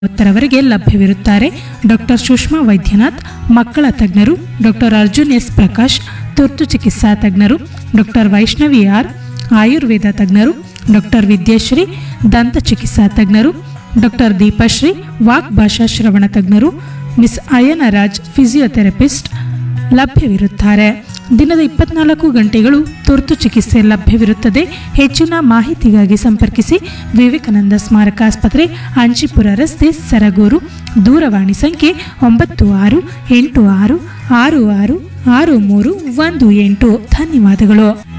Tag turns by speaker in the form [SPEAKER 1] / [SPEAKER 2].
[SPEAKER 1] ಮೂವತ್ತರವರೆಗೆ ಲಭ್ಯವಿರುತ್ತಾರೆ ಡಾಕ್ಟರ್ ಸುಷ್ಮಾ ವೈದ್ಯನಾಥ್ ಮಕ್ಕಳ ತಜ್ಞರು ಡಾಕ್ಟರ್ ಅರ್ಜುನ್ ಎಸ್ ಪ್ರಕಾಶ್ ತುರ್ತು ಚಿಕಿತ್ಸಾ ತಜ್ಞರು ಡಾಕ್ಟರ್ ವೈಷ್ಣವಿ ಆರ್ ಆಯುರ್ವೇದ ತಜ್ಞರು ಡಾಕ್ಟರ್ ವಿದ್ಯಾಶ್ರೀ ದಂತ ಚಿಕಿತ್ಸಾ ತಜ್ಞರು ಡಾಕ್ಟರ್ ದೀಪಶ್ರೀ ವಾಕ್ ಭಾಷಾ ಶ್ರವಣ ತಜ್ಞರು ಮಿಸ್ ಅಯನರಾಜ್ ಫಿಸಿಯೋಥೆರಪಿಸ್ಟ್ ಲಭ್ಯವಿರುತ್ತಾರೆ ದಿನದ ಇಪ್ಪತ್ನಾಲ್ಕು ಗಂಟೆಗಳು ತುರ್ತು ಚಿಕಿತ್ಸೆ ಲಭ್ಯವಿರುತ್ತದೆ ಹೆಚ್ಚಿನ ಮಾಹಿತಿಗಾಗಿ ಸಂಪರ್ಕಿಸಿ ವಿವೇಕಾನಂದ ಸ್ಮಾರಕ ಆಸ್ಪತ್ರೆ ಅಂಚಿಪುರ ರಸ್ತೆ ಸರಗೂರು ದೂರವಾಣಿ ಸಂಖ್ಯೆ ಒಂಬತ್ತು ಆರು ಎಂಟು ಆರು ಆರು ಆರು ಆರು ಮೂರು ಒಂದು ಎಂಟು ಧನ್ಯವಾದಗಳು